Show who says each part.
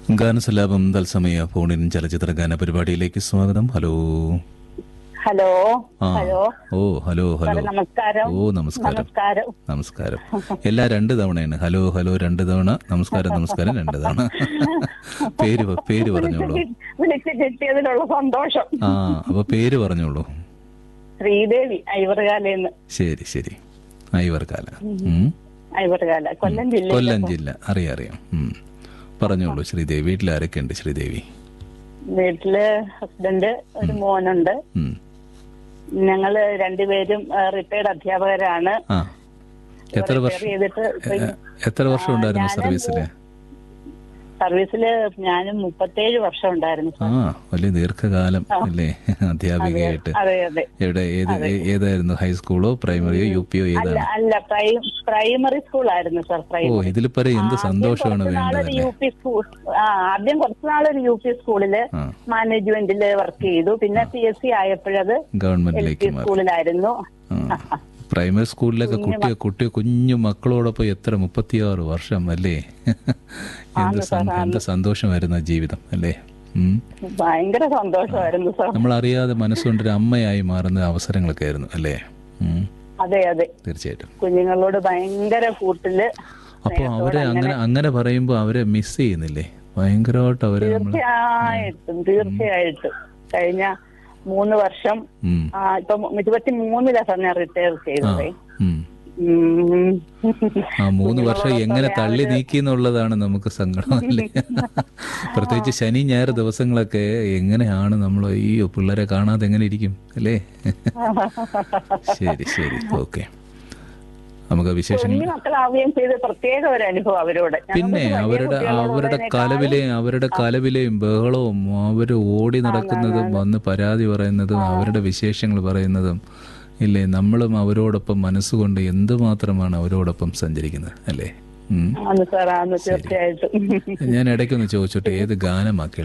Speaker 1: ഗാനസലാപം തത്സമയ ഫോണിൻ ചലച്ചിത്ര ഗാന പരിപാടിയിലേക്ക് സ്വാഗതം hello
Speaker 2: hello
Speaker 1: ah
Speaker 2: hello
Speaker 1: oh hello hello
Speaker 2: സാറേ നമസ്കാരം
Speaker 1: ഓ നമസ്കാരം
Speaker 2: നമസ്കാരം
Speaker 1: നമസ്കാരം എല്ലാ രണ്ട് തവണയാണ് ഹലോ ഹലോ രണ്ട് തവണ നമസ്കാരം നമസ്കാരം രണ്ട് തവണ പേര് പ- പേര് പറഞ്ഞോളൂ
Speaker 2: വിളിച്ച് കിട്ടിയതിലുള്ള സന്തോഷം
Speaker 1: ആ അപ്പൊ പേര് പറഞ്ഞോളൂ
Speaker 2: ശ്രീദേവി ഐവറുകാലെന്ന്
Speaker 1: ശരി ശരി ഐവർക്കാല ഉം.
Speaker 2: ഐവറുകാല കൊല്ലം ജില്ല
Speaker 1: കൊല്ലം ജില്ല അറിയാം അറിയാം ഉം. പറഞ്ഞോളൂ ശ്രീദേവി വീട്ടിൽ ആരൊക്കെയുണ്ട് ശ്രീദേവി
Speaker 2: വീട്ടില് ഹസ്ബൻഡ് ഒരു മോനുണ്ട്
Speaker 1: ഉം.
Speaker 2: ഞങ്ങള് രണ്ടുപേരും റിട്ടയർഡ് അധ്യാപകരാണ്
Speaker 1: ആ എത്ര
Speaker 2: റിട്ടയർ
Speaker 1: വർഷം
Speaker 2: ചെയ്തിട്ട് ഇപ്പൊ
Speaker 1: എ- എത്ര വർഷം ഉണ്ടായിരുന്നു സർവീസില്
Speaker 2: സർവീസില് ഞാനും മുപ്പത്തേഴ് വർഷം ഉണ്ടായിരുന്നു
Speaker 1: ആ വലിയ ദീർഘകാലം അല്ലേ അധ്യാപികയായിട്ട്
Speaker 2: അതെ അതെ
Speaker 1: എവിടെ ഏത് ഏ- ഏതായിരുന്നു ഹൈസ്കൂളോ പ്രൈമറിയോ യു പിയോ
Speaker 2: അല്ല
Speaker 1: ഏതാണ്
Speaker 2: അല്ല പ്രൈ- പ്രൈമറി സ്കൂളായിരുന്നു സാർ
Speaker 1: ഓ
Speaker 2: പ്രൈമറി
Speaker 1: ഇതിൽ പര എന്ത് സന്തോഷമാണ്
Speaker 2: കുറച്ച് നാളൊരു
Speaker 1: വേണ്ടതല്ലേ
Speaker 2: യു പി സ്കൂൾ ആ ആദ്യം കുറച്ച് നാളൊരു യു പി സ്കൂളില്
Speaker 1: ആ
Speaker 2: മാനേജ്മെന്റില് വർക്ക് ചെയ്തു പിന്നെ പി എസ് സി ആയപ്പോഴത് എൽ
Speaker 1: ഗവൺമെന്റിലേക്ക്
Speaker 2: പി
Speaker 1: മാറി
Speaker 2: സ്കൂളിലായിരുന്നു
Speaker 1: ആ. പ്രൈമറി സ്കൂളിലൊക്കെ കുട്ടി കുട്ടി കുഞ്ഞു മക്കളോടൊപ്പം എത്ര മുപ്പത്തിയാറ് വർഷം അല്ലേ എന്ത് സം- എന്ത് സന്തോഷമായിരുന്നു ആ ജീവിതം അല്ലേ ഉം.
Speaker 2: ഭയങ്കര സന്തോഷമായിരുന്നു സാർ
Speaker 1: നമ്മളറിയാതെ മനസ്സുകൊണ്ടൊരു അമ്മയായി മാറുന്ന അവസരങ്ങളൊക്കെ ആയിരുന്നു അല്ലേ ഉം.
Speaker 2: അതെ അതെ
Speaker 1: തീർച്ചയായിട്ടും
Speaker 2: കുഞ്ഞുങ്ങളോട് ഭയങ്കര കൂട്ടില്
Speaker 1: അപ്പോൾ അവരെ അങ്ങനെ അങ്ങനെ പറയുമ്പോൾ അവരെ മിസ് ചെയ്യുന്നില്ലേ ഭയങ്കരമായിട്ട് അവരെ നമ്മൾ
Speaker 2: തീർച്ചയായിട്ടും തീർച്ചയായിട്ടും കഴിഞ്ഞ മൂന്ന് വർഷം
Speaker 1: ഉം.
Speaker 2: ആ, ഇപ്പൊ ഇരുപത്തി മൂന്നിലാ സാർ ഞാൻ റിട്ടയർ
Speaker 1: ആ
Speaker 2: ചെയ്തത്
Speaker 1: ഉം.
Speaker 2: ഉം.
Speaker 1: ആ മൂന്ന് വർഷം എങ്ങനെ തള്ളി നീക്കി എന്നുള്ളതാണ് നമുക്ക് സങ്കടം അല്ലേ പ്രത്യേകിച്ച് ശനി ഞായർ ദിവസങ്ങളൊക്കെ എങ്ങനെയാണ് നമ്മൾ ഈ പിള്ളേരെ കാണാതെ എങ്ങനെ ഇരിക്കും അല്ലേ ശരി ശരി ഓക്കെ നമുക്ക് വിശേഷങ്ങൾ
Speaker 2: കുഞ്ഞു മക്കളാവുകയും ചെയ്ത് പ്രത്യേക ഒരു അനുഭവം അവരോട് ഞങ്ങൾക്ക്
Speaker 1: പിന്നെ
Speaker 2: വലിയ
Speaker 1: അവരുടെ
Speaker 2: കുട്ടികളോട്
Speaker 1: അവരുടെ
Speaker 2: ഉള്ളതിനേക്കാളും
Speaker 1: കലവിലെയും അവരുടെ കലവിലെയും ബഹളവും അവർ ഓടി നടക്കുന്നതും വന്ന് പരാതി പറയുന്നതും അവരുടെ വിശേഷങ്ങൾ പറയുന്നതും ഇല്ലേ നമ്മളും അവരോടൊപ്പം മനസ്സുകൊണ്ട് എന്തുമാത്രമാണ് അവരോടൊപ്പം സഞ്ചരിക്കുന്നത് അല്ലേ ഉം.
Speaker 2: ആന്ന് സാർ ആന്ന് തീർച്ചയായിട്ടും
Speaker 1: ഞാൻ ഇടയ്ക്കൊന്ന് ചോദിച്ചോട്ടെ ഏത് ഗാനമാ